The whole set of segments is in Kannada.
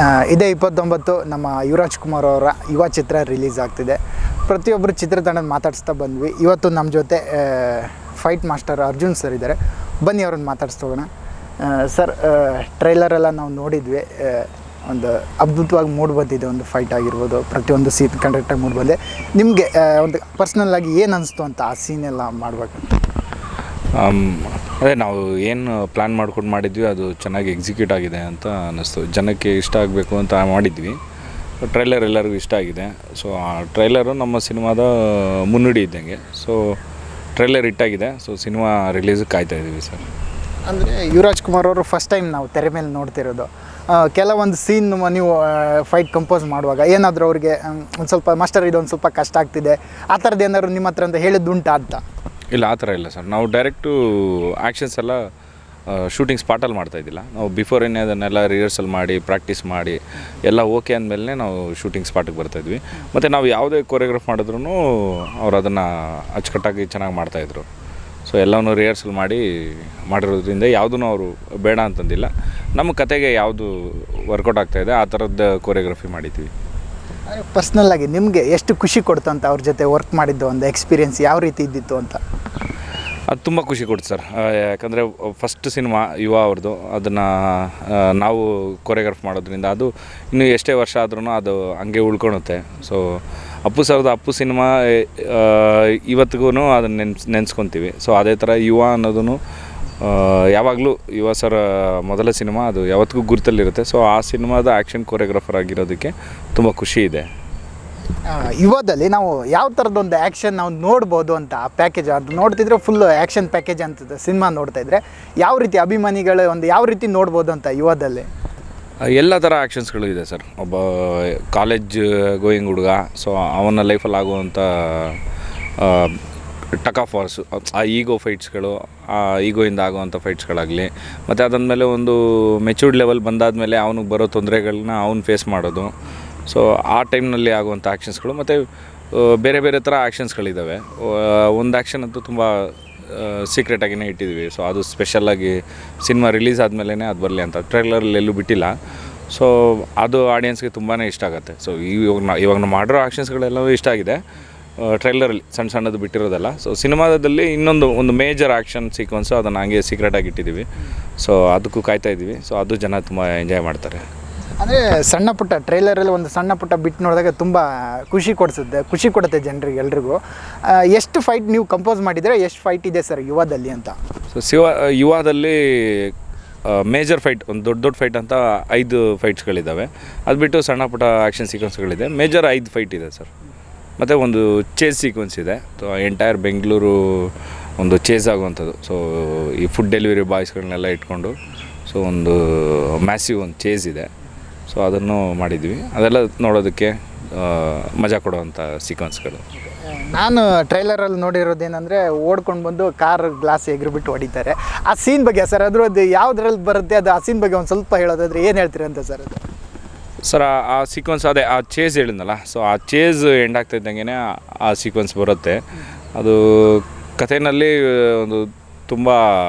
ಆ, ಇದೇ ಇಪ್ಪತ್ತೊಂಬತ್ತು ನಮ್ಮ ಯುವರಾಜ್ ಕುಮಾರ್ ಅವರ ಯುವ ಚಿತ್ರ ರಿಲೀಸ್ ಆಗ್ತಿದೆ ಪ್ರತಿಯೊಬ್ಬರು ಚಿತ್ರತಂಡದ ಮಾತಾಡಿಸ್ತಾ ಬಂದ್ವಿ ಇವತ್ತು ನಮ್ಮ ಜೊತೆ ಫೈಟ್ ಮಾಸ್ಟರ್ ಅರ್ಜುನ್ ಸರ್ ಇದ್ದಾರೆ ಬನ್ನಿ ಅವ್ರನ್ನ ಮಾತಾಡಿಸ್ತೋಗೋಣ ಸರ್ ಟ್ರೈಲರ್ ಎಲ್ಲ ನಾವು ನೋಡಿದ್ವಿ ಆ, ಒಂದು ಅದ್ಭುತವಾಗಿ ಮೂಡ್ ಬಂದಿದೆ ಒಂದು ಫೈಟ್ ಆಗಿರ್ಬೋದು ಪ್ರತಿಯೊಂದು ಸೀನ್ ಕಂಡಕ್ಟಾಗಿ ಮೂಡ್ ಬಂದೆ ನಿಮಗೆ ಒಂದು ಪರ್ಸ್ನಲ್ ಆಗಿ ಏನು ಅನಿಸ್ತು ಅಂತ ಆ ಸೀನ್ ಎಲ್ಲ ಮಾಡ್ಬೇಕಂತ ಆಮ್, ಅದೇ ನಾವು ಏನು ಪ್ಲ್ಯಾನ್ ಮಾಡ್ಕೊಂಡು ಮಾಡಿದ್ವಿ ಅದು ಚೆನ್ನಾಗಿ ಎಕ್ಸಿಕ್ಯೂಟ್ ಆಗಿದೆ ಅಂತ ಅನ್ನಿಸ್ತು ಜನಕ್ಕೆ ಇಷ್ಟ ಆಗಬೇಕು ಅಂತ ಮಾಡಿದ್ವಿ ಟ್ರೈಲರ್ ಎಲ್ಲರಿಗೂ ಇಷ್ಟ ಆಗಿದೆ ಸೊ ಆ ಟ್ರೈಲರು ನಮ್ಮ ಸಿನಿಮಾದ ಮುನ್ನುಡಿ ಇದ್ದಂಗೆ ಸೊ ಟ್ರೈಲರ್ ಇಟ್ಟಾಗಿದೆ ಸೊ ಸಿನಿಮಾ ರಿಲೀಸ್ ಕಾಯ್ತಾ ಇದ್ದೀವಿ ಸರ್ ಅಂದರೆ ಯುವರಾಜ್ ಕುಮಾರ್ ಅವರು ಫಸ್ಟ್ ಟೈಮ್ ನಾವು ತೆರೆ ಮೇಲೆ ನೋಡ್ತಿರೋದು ಆ, ಕೆಲವೊಂದು ಸೀನ್ ನೀವು ಫೈಟ್ ಕಂಪೋಸ್ ಮಾಡುವಾಗ ಏನಾದರೂ ಅವ್ರಿಗೆ ಒಂದು ಸ್ವಲ್ಪ ಮಾಸ್ಟರ್ ಇದು ಒಂದು ಸ್ವಲ್ಪ ಕಷ್ಟ ಆಗ್ತಿದೆ ಆ ಥರದ್ದು ಏನಾದ್ರು ನಿಮ್ಮ ಹತ್ರ ಅಂತ ಹೇಳಿದ್ದುಂಟಾ ಅಂತ ಇಲ್ಲ ಆ ಥರ ಇಲ್ಲ ಸರ್ ನಾವು ಡೈರೆಕ್ಟು ಆ್ಯಕ್ಷನ್ಸ್ ಎಲ್ಲ ಶೂಟಿಂಗ್ ಸ್ಪಾಟಲ್ಲಿ ಮಾಡ್ತಾ ಇದ್ದಿಲ್ಲ ನಾವು ಬಿಫೋರ್ ಏನೇ ಅದನ್ನೆಲ್ಲ ರಿಹರ್ಸಲ್ ಮಾಡಿ ಪ್ರಾಕ್ಟೀಸ್ ಮಾಡಿ ಎಲ್ಲ ಓಕೆ ಅಂದಮೇಲೆ ನಾವು ಶೂಟಿಂಗ್ ಸ್ಪಾಟಿಗೆ ಬರ್ತಾಯಿದ್ವಿ ಮತ್ತು ನಾವು ಯಾವುದೇ ಕೊರಿಯೋಗ್ರಾಫ್ ಮಾಡಿದ್ರೂ ಅವ್ರು ಅದನ್ನು ಅಚ್ಚುಕಟ್ಟಾಗಿ ಚೆನ್ನಾಗಿ ಮಾಡ್ತಾಯಿದ್ರು ಸೊ ಎಲ್ಲವನ್ನೂ ರಿಹರ್ಸಲ್ ಮಾಡಿ ಮಾಡಿರೋದ್ರಿಂದ ಯಾವುದೂ ಅವರು ಬೇಡ ಅಂತಂದಿಲ್ಲ ನಮ್ಮ ಕತೆಗೆ ಯಾವುದು ವರ್ಕೌಟ್ ಆಗ್ತಾಯಿದೆ ಆ ಥರದ್ದು ಕೊರಿಯೋಗ್ರಫಿ ಮಾಡಿದ್ವಿ ಪರ್ಸ್ನಲ್ ಆಗಿ ನಿಮಗೆ ಎಷ್ಟು ಖುಷಿ ಕೊಡ್ತು ಅಂತ ಅವ್ರ ಜೊತೆ ವರ್ಕ್ ಮಾಡಿದ್ದು ಒಂದು ಎಕ್ಸ್ಪೀರಿಯನ್ಸ್ ಯಾವ ರೀತಿ ಇದ್ದಿತ್ತು ಅಂತ ಅದು ತುಂಬ ಖುಷಿ ಕೊಡ್ತು ಸರ್ ಯಾಕಂದರೆ ಫಸ್ಟ್ ಸಿನಿಮಾ ಯುವ ಅವ್ರದ್ದು ಅದನ್ನು ನಾವು ಕೊರಿಯೋಗ್ರಾಫ್ ಮಾಡೋದ್ರಿಂದ ಅದು ಇನ್ನು ಎಷ್ಟೇ ವರ್ಷ ಆದ್ರೂ ಅದು ಹಂಗೆ ಉಳ್ಕೊಳುತ್ತೆ ಸೊ ಅಪ್ಪು ಸರ್ದು ಅಪ್ಪು ಸಿನಿಮಾ ಇವತ್ತಿಗೂ ಅದನ್ನು ನೆನ್ಸ್ ನೆನೆಸ್ಕೊತೀವಿ ಸೊ ಅದೇ ಥರ ಯುವ ಅನ್ನೋದನ್ನು ಯಾವಾಗಲೂ ಯುವ ಸರ್ ಮೊದಲ ಸಿನಿಮಾ ಅದು ಯಾವತ್ತಿಗೂ ಗುರುತಲ್ಲಿರುತ್ತೆ ಸೊ ಆ ಸಿನಿಮಾದ ಆ್ಯಕ್ಷನ್ ಕೊರಿಯೋಗ್ರಾಫರ್ ಆಗಿರೋದಕ್ಕೆ ತುಂಬ ಖುಷಿ ಇದೆ ಆ, ಯುವದಲ್ಲಿ ನಾವು ಯಾವ ಥರದೊಂದು ಆ್ಯಕ್ಷನ್ ನಾವು ನೋಡ್ಬೋದು ಅಂತ ಆ ಪ್ಯಾಕೇಜ್ ಅದು ನೋಡ್ತಿದ್ರೆ ಫುಲ್ ಆ್ಯಕ್ಷನ್ ಪ್ಯಾಕೇಜ್ ಅಂತ ಸಿನಿಮಾ ನೋಡ್ತಾ ಇದ್ರೆ ಯಾವ ರೀತಿ ಅಭಿಮಾನಿಗಳು ಒಂದು ಯಾವ ರೀತಿ ನೋಡ್ಬೋದು ಅಂತ ಯುವದಲ್ಲಿ ಎಲ್ಲ ಥರ ಆ್ಯಕ್ಷನ್ಸ್ಗಳು ಇದೆ ಸರ್ ಒಬ್ಬ ಕಾಲೇಜ್ ಗೋಯಿಂಗ್ ಹುಡುಗ ಸೊ ಅವನ ಲೈಫಲ್ಲಿ ಆಗುವಂಥ ಟಕ್ ಆಫ್ ವಾರ್ಸ್ ಆ ಈಗೋ ಫೈಟ್ಸ್ಗಳು ಆ ಈಗೋಯಿಂದ ಆಗುವಂಥ ಫೈಟ್ಸ್ಗಳಾಗಲಿ ಮತ್ತು ಅದಾದಮೇಲೆ ಒಂದು ಮೆಚೂರ್ಡ್ ಲೆವೆಲ್ ಬಂದಾದಮೇಲೆ ಅವನಿಗೆ ಬರೋ ತೊಂದರೆಗಳನ್ನ ಅವ್ನು ಫೇಸ್ ಮಾಡೋದು ಸೊ ಆ ಟೈಮ್ನಲ್ಲಿ ಆಗುವಂಥ ಆ್ಯಕ್ಷನ್ಸ್ಗಳು ಮತ್ತು ಬೇರೆ ಬೇರೆ ಥರ ಆ್ಯಕ್ಷನ್ಸ್ಗಳಿದ್ದಾವೆ ಒಂದು ಆ್ಯಕ್ಷನ್ ಅಂತೂ ತುಂಬ ಸೀಕ್ರೆಟಾಗಿಯೇ ಇಟ್ಟಿದ್ವಿ ಸೊ ಅದು ಸ್ಪೆಷಲಾಗಿ ಸಿನಿಮಾ ರಿಲೀಸ್ ಆದಮೇಲೆ ಅದು ಬರಲಿ ಅಂತ ಟ್ರೈಲರಲ್ಲಿ ಎಲ್ಲೂ ಬಿಟ್ಟಿಲ್ಲ ಸೊ ಅದು ಆಡಿಯನ್ಸ್ಗೆ ತುಂಬಾ ಇಷ್ಟ ಆಗುತ್ತೆ ಸೊ ಇವಾಗ ನಾ ಇವಾಗ ನಾವು ಮಾಡಿರೋ ಆ್ಯಕ್ಷನ್ಸ್ಗಳೆಲ್ಲವೂ ಇಷ್ಟ ಆಗಿದೆ ಟ್ರೈಲರಲ್ಲಿ ಸಣ್ಣ ಸಣ್ಣದು ಬಿಟ್ಟಿರೋದಲ್ಲ ಸೊ ಸಿನಿಮಾದಲ್ಲಿ ಇನ್ನೊಂದು ಒಂದು ಮೇಜರ್ ಆ್ಯಕ್ಷನ್ ಸೀಕ್ವೆನ್ಸು ಅದನ್ನು ಹಂಗೆ ಸೀಕ್ರೆಟಾಗಿ ಇಟ್ಟಿದ್ದೀವಿ ಸೊ ಅದಕ್ಕೂ ಕಾಯ್ತಾ ಇದ್ದೀವಿ ಸೊ ಅದು ಜನ ತುಂಬ ಎಂಜಾಯ್ ಮಾಡ್ತಾರೆ ಅಂದರೆ ಸಣ್ಣ ಪುಟ್ಟ ಟ್ರೈಲರಲ್ಲಿ ಒಂದು ಸಣ್ಣ ಪುಟ್ಟ ಬಿಟ್ಟು ನೋಡಿದಾಗ ತುಂಬ ಖುಷಿ ಕೊಡಿಸುತ್ತೆ ಖುಷಿ ಕೊಡುತ್ತೆ ಜನರಿಗೆ ಎಲ್ರಿಗೂ ಆ, ಎಷ್ಟು ಫೈಟ್ ನೀವು ಕಂಪೋಸ್ ಮಾಡಿದರೆ ಎಷ್ಟು ಫೈಟ್ ಇದೆ ಸರ್ ಯುವದಲ್ಲಿ ಅಂತ ಸೊ ಶಿವ ಯುವಾದಲ್ಲಿ ಮೇಜರ್ ಫೈಟ್ ಒಂದು ದೊಡ್ಡ ದೊಡ್ಡ ಫೈಟ್ ಅಂತ ಐದು ಫೈಟ್ಸ್ಗಳಿದ್ದಾವೆ ಅದು ಬಿಟ್ಟು ಸಣ್ಣ ಪುಟ್ಟ ಆ್ಯಕ್ಷನ್ ಸೀಕ್ವೆನ್ಸ್ಗಳಿದೆ ಮೇಜರ್ ಐದು ಫೈಟ್ ಇದೆ ಸರ್ ಮತ್ತು ಒಂದು ಚೇಸ್ ಸೀಕ್ವೆನ್ಸ್ ಇದೆ ಸೊ ಎಂಟೈರ್ ಬೆಂಗಳೂರು ಒಂದು ಚೇಸ್ ಆಗುವಂಥದ್ದು ಸೊ ಈ ಫುಡ್ ಡೆಲಿವರಿ ಬಾಯ್ಸ್ಗಳನ್ನೆಲ್ಲ ಇಟ್ಕೊಂಡು ಸೊ ಒಂದು ಮ್ಯಾಸಿವ್ ಒಂದು ಚೇಸ್ ಇದೆ ಸೊ ಅದನ್ನು ಮಾಡಿದ್ವಿ ಅದೆಲ್ಲ ನೋಡೋದಕ್ಕೆ ಆ, ಮಜಾ ಕೊಡುವಂಥ ಸೀಕ್ವೆನ್ಸ್ಗಳು ನಾನು ಟ್ರೈಲರಲ್ಲಿ ನೋಡಿರೋದೇನೆಂದರೆ ಓಡ್ಕೊಂಡು ಬಂದು ಕಾರ್ ಗ್ಲಾಸ್ ಎಗ್ರಿಬಿಟ್ಟು ಹೊಡಿತಾರೆ ಆ ಸೀನ್ ಬಗ್ಗೆ ಸರ್ ಅದ್ರದ್ದು ಯಾವುದ್ರಲ್ಲಿ ಬರುತ್ತೆ ಅದು ಆ ಸೀನ್ ಬಗ್ಗೆ ಒಂದು ಸ್ವಲ್ಪ ಹೇಳೋದಾದ್ರೆ ಏನು ಹೇಳ್ತೀರಿ ಅಂತ ಸರ್ ಅದು ಸರ್ ಆ- ಆ ಸೀಕ್ವೆನ್ಸ್ ಅದೇ ಆ ಚೇಸ್ ಹೇಳಿದ್ನಲ್ಲ ಸೊ ಆ ಚೇಸ್ ಎಂಡ್ ಆಗ್ತಾ ಇದ್ದಂಗೆ ಆ ಸೀಕ್ವೆನ್ಸ್ ಬರುತ್ತೆ ಅದು ಕಥೆನಲ್ಲಿ ಒಂದು ತುಂಬ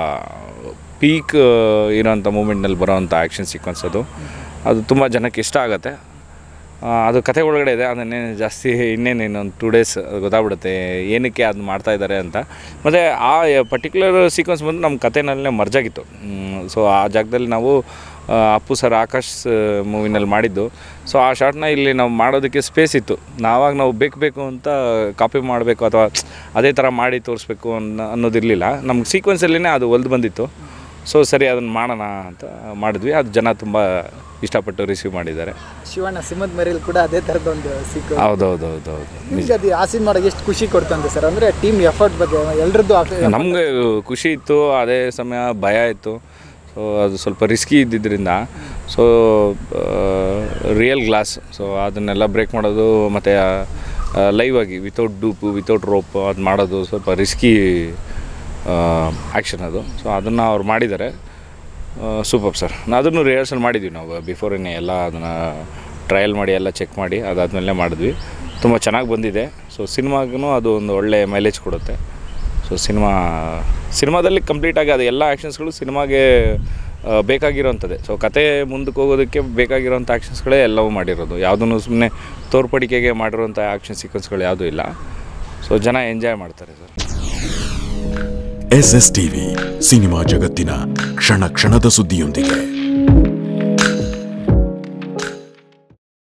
ಪೀಕ್ ಇರೋಂಥ ಮೂಮೆಂಟ್ನಲ್ಲಿ ಬರೋವಂಥ ಆ್ಯಕ್ಷನ್ ಸೀಕ್ವೆನ್ಸ್ ಅದು ಅದು ತುಂಬ ಜನಕ್ಕೆ ಇಷ್ಟ ಆಗುತ್ತೆ ಆ, ಅದು ಕತೆ ಒಳಗಡೆ ಇದೆ ಅದನ್ನೇನು ಜಾಸ್ತಿ ಇನ್ನೇನು ಇನ್ನೊಂದು ಟೂ ಡೇಸ್ ಗೊತ್ತಾಗ್ಬಿಡುತ್ತೆ ಏನಕ್ಕೆ ಅದು ಮಾಡ್ತಾ ಇದ್ದಾರೆ ಅಂತ ಮತ್ತು ಆ ಪರ್ಟಿಕ್ಯುಲರ್ ಸೀಕ್ವೆನ್ಸ್ ಬಂದು ನಮ್ಮ ಕತೆನಲ್ಲೇ ಮರ್ಜಾಗಿತ್ತು ಸೊ ಆ ಜಾಗದಲ್ಲಿ ನಾವು ಆ, ಅಪ್ಪು ಸರ್ ಆಕಾಶ್ ಮೂವಿನಲ್ಲಿ ಮಾಡಿದ್ದು ಸೊ ಆ ಶಾರ್ಟ್ನ ಇಲ್ಲಿ ನಾವು ಮಾಡೋದಕ್ಕೆ ಸ್ಪೇಸ್ ಇತ್ತು ನಾವಾಗ ನಾವು ಬೇಕು ಬೇಕು ಅಂತ ಕಾಪಿ ಮಾಡಬೇಕು ಅಥವಾ ಅದೇ ಥರ ಮಾಡಿ ತೋರಿಸ್ಬೇಕು ಅನ್ನೋ ಅನ್ನೋದಿರಲಿಲ್ಲ ನಮ್ಗೆ ಸೀಕ್ವೆನ್ಸಲ್ಲಿನೇ ಅದು ಒಲ್ದು ಬಂದಿತ್ತು ಸೊ ಸರಿ ಅದನ್ನು ಮಾಡೋಣ ಅಂತ ಮಾಡಿದ್ವಿ ಅದು ಜನ ತುಂಬ ಇಷ್ಟಪಟ್ಟು ರಿಸೀವ್ ಮಾಡಿದ್ದಾರೆ ಶಿವಣ್ಣ ಸಿಂಹದ ಮರಿಲಿ ಕೂಡ ಅದೇ ಥರದೊಂದು ಸಿಕ್ಕು ಹೌದೌದು ಹೌದು ಹೌದು ನಿಮ್ಗೆ ಅದು ಆ ಸೀನ್ ಮಾಡೋಕೆ ಎಷ್ಟು ಖುಷಿ ಕೊಡ್ತಂತೆ ಸರ್ ಅಂದರೆ ಟೀಮ್ ಎಫರ್ಟ್ ಬಗ್ಗೆ ಎಲ್ರದ್ದು ನಮಗೆ ಖುಷಿ ಇತ್ತು ಅದೇ ಸಮಯ ಭಯ ಇತ್ತು ಸೊ ಅದು ಸ್ವಲ್ಪ ರಿಸ್ಕಿ ಇದ್ದಿದ್ದರಿಂದ ಸೊ ರಿಯಲ್ ಗ್ಲಾಸ್ ಸೊ ಅದನ್ನೆಲ್ಲ ಬ್ರೇಕ್ ಮಾಡೋದು ಮತ್ತು ಲೈವ್ ಆಗಿ ವಿತೌಟ್ ಡೂಪು ವಿತೌಟ್ ರೋಪ್ ಅದು ಮಾಡೋದು ಸ್ವಲ್ಪ ರಿಸ್ಕಿ ಆ್ಯಕ್ಷನ್ ಅದು ಸೊ ಅದನ್ನು ಅವ್ರು ಮಾಡಿದ್ದಾರೆ ಸೂಪರ್ ಸರ್ ಅದನ್ನು ರಿಹರ್ಸಲ್ ಮಾಡಿದ್ವಿ ನಾವು ಬಿಫೋರೇನೆ ಎಲ್ಲ ಅದನ್ನು ಟ್ರಯಲ್ ಮಾಡಿ ಎಲ್ಲ ಚೆಕ್ ಮಾಡಿ ಅದಾದಮೇಲೆ ಮಾಡಿದ್ವಿ ತುಂಬ ಚೆನ್ನಾಗಿ ಬಂದಿದೆ ಸೊ ಸಿನಿಮಾಗೂ ಅದು ಒಂದು ಒಳ್ಳೆ ಮೈಲೇಜ್ ಕೊಡುತ್ತೆ ಸೊ ಸಿನಿಮಾ ಸಿನಿಮಾದಲ್ಲಿ ಕಂಪ್ಲೀಟಾಗಿ ಅದು ಎಲ್ಲ ಆ್ಯಕ್ಷನ್ಸ್ಗಳು ಸಿನಿಮಾಗೆ ಆ, ಬೇಕಾಗಿರೋಂಥದ್ದೇ ಸೊ ಕತೆ ಮುಂದಕ್ಕೆ ಹೋಗೋದಕ್ಕೆ ಬೇಕಾಗಿರೋಂಥ ಆ್ಯಕ್ಷನ್ಸ್ಗಳೇ ಎಲ್ಲವೂ ಮಾಡಿರೋದು ಯಾವುದನ್ನು ಸುಮ್ಮನೆ ತೋರ್ಪಡಿಕೆಗೆ ಮಾಡಿರೋಂಥ ಆ್ಯಕ್ಷನ್ ಸೀಕ್ವೆನ್ಸ್ಗಳು ಯಾವುದೂ ಇಲ್ಲ ಸೊ ಜನ ಎಂಜಾಯ್ ಮಾಡ್ತಾರೆ sir S S TV cinema ಜಗತ್ತಿನ ಕ್ಷಣ ಕ್ಷಣದ ಸುದ್ದಿಯೊಂದಿಗೆ